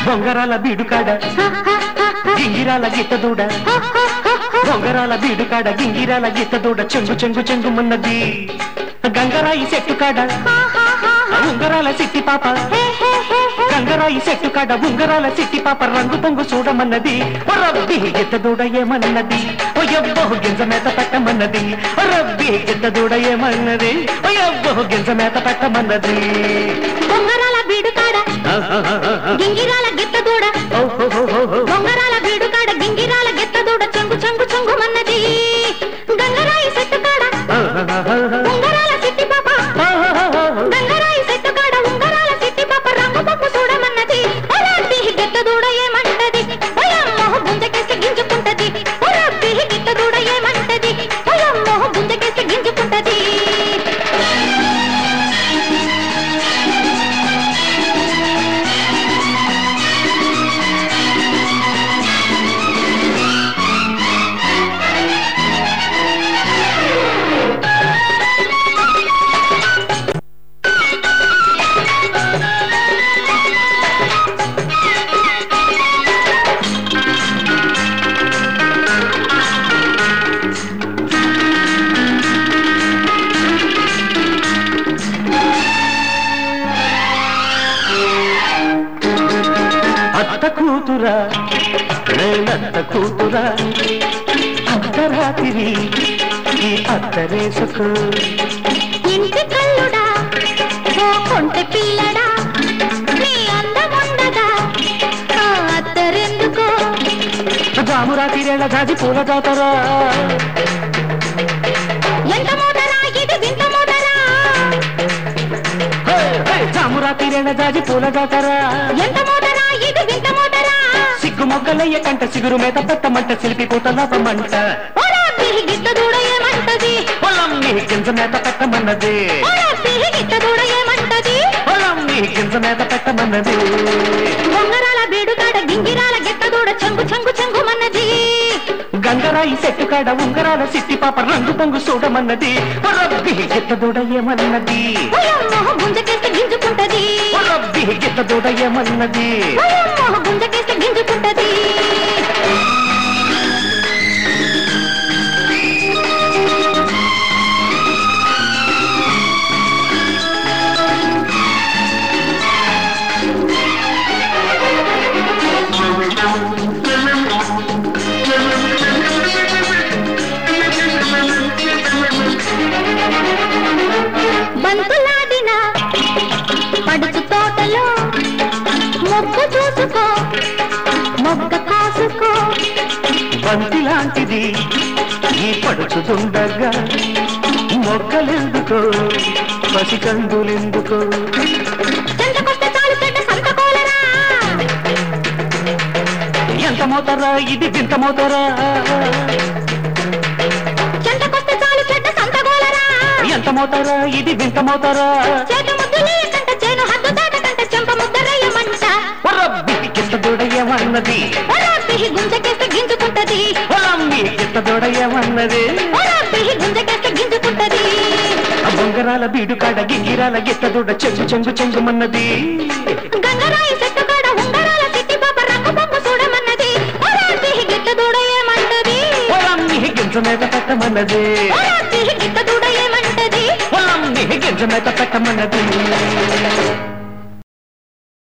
బొంగరాల బీడుకాడ గింగిరాల గిత్తదూడ బొంగరాల బీడుకాడ గింగిరాల గిత్తదూడ చెంగు చెంగు చెంగుమన్నది గంగరాయి చెట్టు కాడ ఉంగరాల సిట్టి పాప గంగరాయి చెట్టు కాడ ఉంగరాల సిట్టి పాప రంగు పొంగు చూడమన్నది ఓ రబ్బి గిత్తదూడ ఏమన్నది ఓ యబ్బో గింజ మేత పెట్టమన్నది ఓ రబ్బి గిత్తదూడ ఏమన్నది ఓ యబ్బో గింజ మేత పెట్టమన్నది బొంగరాల బీడుకాడ గింగిరాల గిత్తదూడ బొంగరాల బీడుకాడ గింగిరాల గిత్తదూడ చెంగు చెంగు చెంగు మన్నది గంగరాయి చెట్టు కాడ ఉంగరాల సిట్టి పాప గంగరాయి చెట్టు కాడ ఉంగరాల సిట్టి పాప రంగు పప్పు చూడమన్నది ఒరబ్బి గిత్తదూడ ఏమంటది ఒయమ్మో గుంజకేసి గింజుకుంటది ఒరబ్బి గిత్తదూడ ఏమంటది ఒయమ్మో గుంజకేసి గింజుకుంటది అత్త కూతురా నేనత్త కూతురా అర్ధరాత్రి ఈ అత్తరేసుకు ఇంటి కల్లుడా ఓ కొంటె పిల్లడా నీ అందముండదా ఆ అత్తరెందుకో జామురాతిరేళ జాజి పూల జాతరా ఎంత మూటరా ఇది వింత మూటరా హే, హే, జామురాతిరేళ జాజి పూల జాతరా ఎంత మూటరా ఇది వింత మూటరా సిగ్గు మొగ్గలయ్య కంట సిగురు మీద పెట్టమంట శిల్పి పూత లాపమంట ఓరా పిహి గిట్ట దూడ ఏమంటది పొలం నీ గింజ మీద పెట్టమన్నది ఓరా పిహి గిట్ట దూడ ఏమంటది పొలం నీ గింజ మీద పెట్టమన్నది బొంగరాల బీడుకాడ గింగిరాల గిట్ట దూడ చెంగు చెంగు చెంగు మన్నది గంగరాయి చెట్టు కాడ ఉంగరాల సిట్టి పాప రంగు పొంగు చూడమన్నది రబ్బి గిత్త దూడ ఏమన్నది ఓయమ్మో గుంజకేస్తే గింజుకుంటది రబ్బి గిత్త దూడ ఏమన్నది ఓయమ్మో గుంజకేస్తే గింజుకుంటది బంతులాడిన పడుచు తోటలో మొగ్గు చూసుకో మొగ్గ కాసుకో బంతి లాంటిది ఈ పడుచుతుండగా మొక్కలెందుకో పసికందులెందుకో చెంతకొస్తే చాలు చెడ్డ సంతకోలరా ఎంత మోతరా ఇది వింత మోతరా చెంతకొస్తే చాలు చెడ్డ సంతకోలరా ఎంత మోతరా ఇది వింత మోతరా చేతి ముద్దులే కంట చేను హద్దు దాటకంట చెంప ముద్దరయ్యమంట రబ్బి గిత్త దూడ ఏమన్నది ఒరా పిహి గుంజకేస్తే గింజుకుంటది పొలమ్మి గిత్త దూడ ఏమన్నది ఒరా పిహి గుంజకేస్తే గింజుకుంటది ఆ బొంగరాల బీడు కాడ గింగిరాల గిత్త దూడ చెంగు చెంగు చెంగుమన్నది గంగరాయి చెట్టు కాడ ఉంగరాల సిట్టి పాప రంగు పొంగు చూడమన్నది ఒరా పిహి గిట్ట దూడ ఏమంటది పొలమ్మి గింజ మీద పెట్టమన్నది ఒరా పిహి గిట్ట దూడ ఏమంటది పొలమ్మి గింజ మీద పెట్టమన్నది